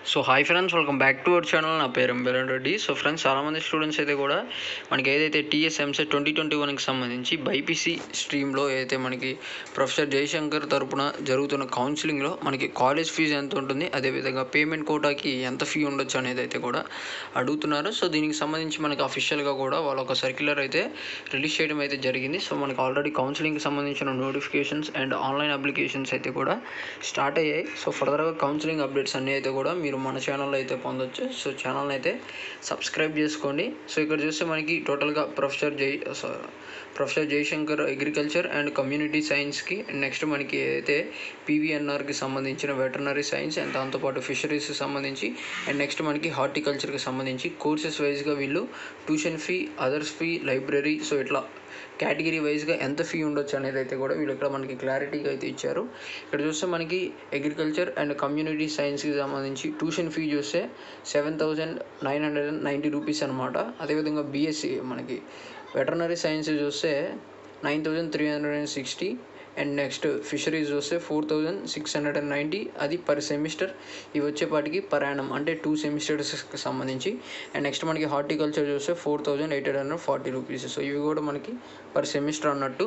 so hi friends welcome back to our channel నా పేరు Beran Reddy so friends చాలామంది students అయితే కూడా మనకి ఏదైతే టీఎస్ ఎంసెట్ ట్వంటీ ట్వంటీ వన్కి సంబంధించి బైపీసీ స్ట్రీమ్లో ఏదైతే మనకి ప్రొఫెసర్ జయశంకర్ తరపున జరుగుతున్న కౌన్సిలింగ్లో మనకి కాలేజ్ ఫీజు ఎంత ఉంటుంది అదేవిధంగా పేమెంట్ కోటాకి ఎంత ఫీ ఉండొచ్చు అనేది అయితే కూడా అడుగుతున్నారు సో దీనికి సంబంధించి మనకి అఫీషియల్గా కూడా వాళ్ళ ఒక సర్క్యులర్ అయితే రిలీజ్ చేయడం అయితే జరిగింది సో మనకి ఆల్రెడీ కౌన్సిలింగ్కి సంబంధించిన నోటిఫికేషన్స్ అండ్ ఆన్లైన్ అప్లికేషన్స్ అయితే కూడా స్టార్ట్ అయ్యాయి సో ఫర్దర్గా కౌన్సిలింగ్ అప్డేట్స్ అన్నీ అయితే కూడా మీరు మన ఛానల్లో అయితే పొందొచ్చు సో ఛానల్ని అయితే సబ్స్క్రైబ్ చేసుకోండి సో ఇక్కడ చూస్తే మనకి టోటల్గా ప్రొఫెసర్ జై స- professor Jayashankar agriculture and community సైన్స్కి నెక్స్ట్ మనకి అయితే పీవీఎన్ఆర్కి సంబంధించిన వెటర్నరీ సైన్స్ అండ్ దాంతోపాటు ఫిషరీస్కి సంబంధించి అండ్ నెక్స్ట్ మనకి హార్టికల్చర్కి సంబంధించి కోర్సెస్ వైజ్గా వీళ్ళు tuition fee others fee library so ఇట్లా కేటగిరీ వైజ్గా ఎంత ఫీ ఉండొచ్చు అనేది అయితే కూడా వీళ్ళు ఇక్కడ మనకి క్లారిటీగా అయితే ఇచ్చారు ఇక్కడ చూస్తే మనకి అగ్రికల్చర్ అండ్ కమ్యూనిటీ సైన్స్కి సంబంధించి ట్యూషన్ ఫీ చూస్తే seven thousand nine hundred and ninety rupees అనమాట అదేవిధంగా బీఎస్సీ మనకి వెటర్నరీ సైన్స్ చూస్తే nine thousand three hundred and sixty and next fisheries చూస్తే four thousand six hundred and ninety అది పర్ సెమిస్టర్ ఇవి వచ్చేపాటికి పర్ యానం అంటే టూ సెమిస్టర్స్కి సంబంధించి అండ్ నెక్స్ట్ మనకి హార్టికల్చర్ చూస్తే four thousand eight hundred forty rupees so ఇవి కూడా మనకి పర్ సెమిస్టర్ అన్నట్టు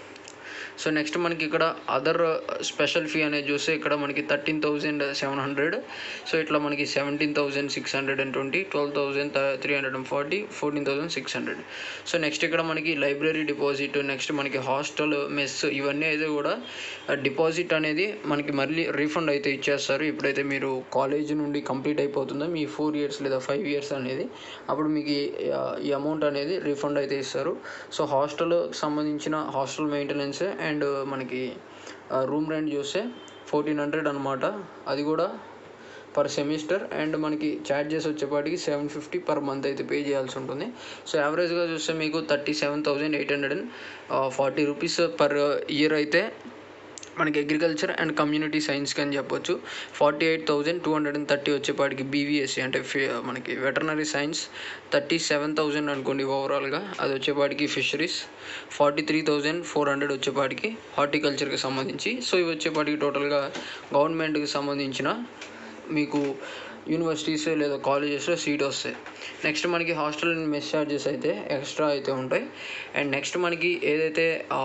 సో నెక్స్ట్ మనకి ఇక్కడ అదర్ స్పెషల్ ఫీ అనేది చూస్తే ఇక్కడ మనకి thirteen thousand seven hundred so ఇట్లా మనకి seventeen thousand six hundred and twenty twelve thousand three hundred and forty fourteen thousand six hundred so next ఇక్కడ మనకి లైబ్రరీ డిపాజిట్ నెక్స్ట్ మనకి హాస్టల్ మెస్ ఇవన్నీ అయితే కూడా డిపాజిట్ అనేది మనకి మళ్ళీ రీఫండ్ అయితే ఇచ్చేస్తారు ఎప్పుడైతే మీరు కాలేజ్ నుండి కంప్లీట్ అయిపోతుందో మీ ఫోర్ ఇయర్స్ లేదా ఫైవ్ ఇయర్స్ అనేది అప్పుడు మీకు ఈ- ఈ అమౌంట్ అనేది రీఫండ్ అయితే ఇస్తారు సో హాస్టల్ సంబంధించిన హాస్టల్ మెయింటెనెన్స్ అండ్ మనకి రూమ్ రెంట్ చూస్తే ఫోర్టీన్ హండ్రెడ్ అనమాట అది కూడా పర్ సెమిస్టర్ అండ్ మనకి ఛార్జెస్ వచ్చేపాటికి సెవెన్ ఫిఫ్టీ పర్ మంత్ అయితే పే చేయాల్సి ఉంటుంది సో యావరేజ్గా చూస్తే మీకు thirty seven thousand eight hundred and forty rupees per year అయితే మనకి అగ్రికల్చర్ అండ్ కమ్యూనిటీ సైన్స్కి అని చెప్పొచ్చు forty eight thousand two hundred and thirty వచ్చేపాటికి బీవీఎస్సీ అంటే ఫి- మనకి veterinary science thirty seven thousand అనుకోండి ఓవరాల్గా అది వచ్చేపాటికి fisheries forty three thousand four hundred వచ్చేపాటికి హార్టికల్చర్కి సంబంధించి సో ఇవి వచ్చేపాటికి టోటల్గా గవర్నమెంట్కి సంబంధించిన మీకు యూనివర్సిటీస్ లేదా కాలేజెస్లో సీట్ వస్తాయి నెక్స్ట్ మనకి హాస్టల్ అండ్ మెస్ ఛార్జెస్ అయితే ఎక్స్ట్రా అయితే ఉంటాయి అండ్ నెక్స్ట్ మనకి ఏదైతే ఆ,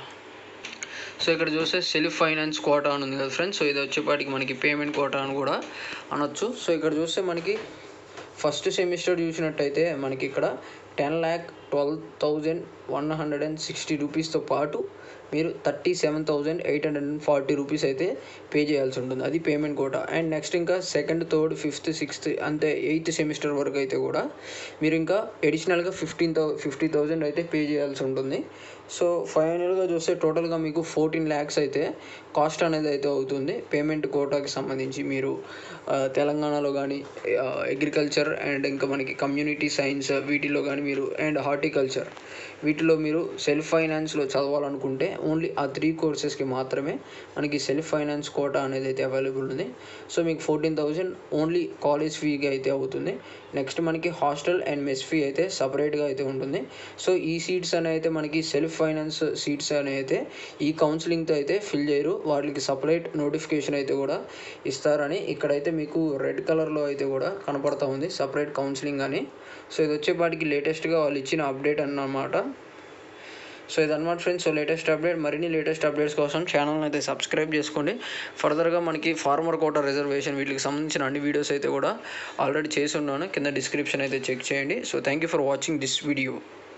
సో ఇక్కడ చూస్తే సెల్ఫ్ ఫైనాన్స్ కోటా అని ఉంది కదా ఫ్రెండ్స్ సో ఇది వచ్చేపాటికి మనకి పేమెంట్ కోటా అని కూడా అనొచ్చు సో ఇక్కడ చూస్తే మనకి ఫస్ట్ సెమిస్టర్ చూసినట్టయితే మనకి ఇక్కడ ten lakh twelve thousand one hundred and sixty రూపీస్తో పాటు మీరు thirty seven thousand eight hundred and forty rupees అయితే పే చేయాల్సి ఉంటుంది అది పేమెంట్ కోటా అండ్ నెక్స్ట్ ఇంకా సెకండ్ థర్డ్ ఫిఫ్త్ సిక్స్త్ అంతే ఎయిత్ సెమిస్టర్ వరకు అయితే కూడా మీరు ఇంకా అడిషనల్గా ఫిఫ్టీన్ థౌ ఫిఫ్టీ థౌజండ్ అయితే పే చేయాల్సి ఉంటుంది సో ఫైనల్గా చూస్తే టోటల్గా మీకు ఫోర్టీన్ ల్యాక్స్ అయితే కాస్ట్ అనేది అయితే అవుతుంది పేమెంట్ కోటాకి సంబంధించి మీరు ఆ, తెలంగాణలో కానీ అగ్రికల్చర్ అండ్ ఇంకా మనకి కమ్యూనిటీ సైన్స్ వీటిలో కానీ మీరు అండ్ హార్టికల్చర్ వీటిలో మీరు సెల్ఫ్ ఫైనాన్స్లో చదవాలనుకుంటే ఓన్లీ ఆ త్రీ కోర్సెస్కి మాత్రమే మనకి సెల్ఫ్ ఫైనాన్స్ కోటా అనేది అయితే అవైలబుల్ ఉంది సో మీకు ఫోర్టీన్ థౌజండ్ ఓన్లీ కాలేజ్ ఫీగా అయితే అవుతుంది నెక్స్ట్ మనకి హాస్టల్ అండ్ మెస్ ఫీ అయితే సపరేట్గా అయితే ఉంటుంది సో ఈ సీట్స్ అనేవి అయితే మనకి సెల్ఫ్ ఫైనాన్స్ సీట్స్ అనేవి అయితే ఈ కౌన్సిలింగ్తో అయితే ఫిల్ చేయరు వాళ్ళకి సపరేట్ నోటిఫికేషన్ అయితే కూడా ఇస్తారని ఇక్కడైతే మీకు రెడ్ కలర్లో అయితే కూడా కనపడతా ఉంది సపరేట్ కౌన్సిలింగ్ అని సో ఇది వచ్చేపాటికి లేటెస్ట్గా వాళ్ళు ఇచ్చిన అప్డేట్ అన్నమాట సో ఇదన్నమాట ఫ్రెండ్స్ సో లేటెస్ట్ అప్డేట్ మరిన్ని లేటెస్ట్ అప్డేట్స్ కోసం ఛానల్ని అయితే సబ్స్క్రైబ్ చేసుకోండి ఫర్దర్గా మనకి ఫార్మర్ కోటా రిజర్వేషన్ వీటికి సంబంధించిన అన్ని వీడియోస్ అయితే కూడా ఆల్రెడీ చేసి ఉన్నాను కింద డిస్క్రిప్షన్ అయితే చెక్ చేయండి so thank you for watching this video